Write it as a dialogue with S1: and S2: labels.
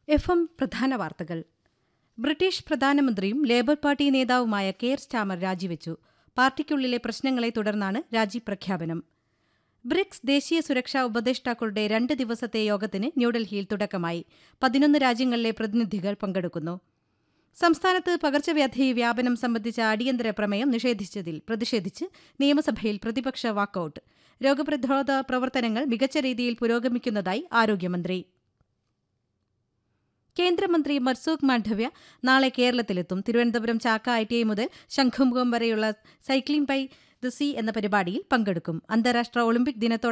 S1: F M പ്രധാന വാർത്തകൾ British പ്രധാനമന്ത്രിയും ലേബർ പാർട്ടി നേതാവുമായ കെയർ സ്റ്റാമർ രാജിവെച്ചു പാർട്ടിക്കുള്ളിലെ പ്രശ്നങ്ങളെ തുടർന്നാണ് രാജിപ്രഖ്യാപനം ബ്രിക്സ് ദേശീയ സുരക്ഷാ ഉപദേഷ്ടാക്കളുടെ രണ്ട് ദിവസത്തെ യോഗത്തിന് ന്യൂഡൽഹിയിൽ തുടക്കമായി പതിനൊന്ന് രാജ്യങ്ങളിലെ പ്രതിനിധികൾ പങ്കെടുക്കുന്നു സംസ്ഥാനത്ത് പകർച്ചവ്യാധി വ്യാപനം സംബന്ധിച്ച അടിയന്തര പ്രമേയം നിഷേധിച്ചതിൽ പ്രതിഷേധിച്ച് നിയമസഭയിൽ പ്രതിപക്ഷ വാക്കൌട്ട് രോഗപ്രതിരോധ പ്രവർത്തനങ്ങൾ മികച്ച രീതിയിൽ പുരോഗമിക്കുന്നതായി ആരോഗ്യമന്ത്രി കേന്ദ്രമന്ത്രി മർസൂഖ് മാണ്ഡവ്യ നാളെ കേരളത്തിലെത്തും Thiruvananthapuram Chakka I T I മുതൽ ശംഖുമുഖം വരെയുള്ള സൈക്ലിംഗ് ബൈ ദ സീ എന്ന പരിപാടിയിൽ പങ്കെടുക്കും അന്താരാഷ്ട്ര ഒളിമ്പിക് ദിനത്തോട്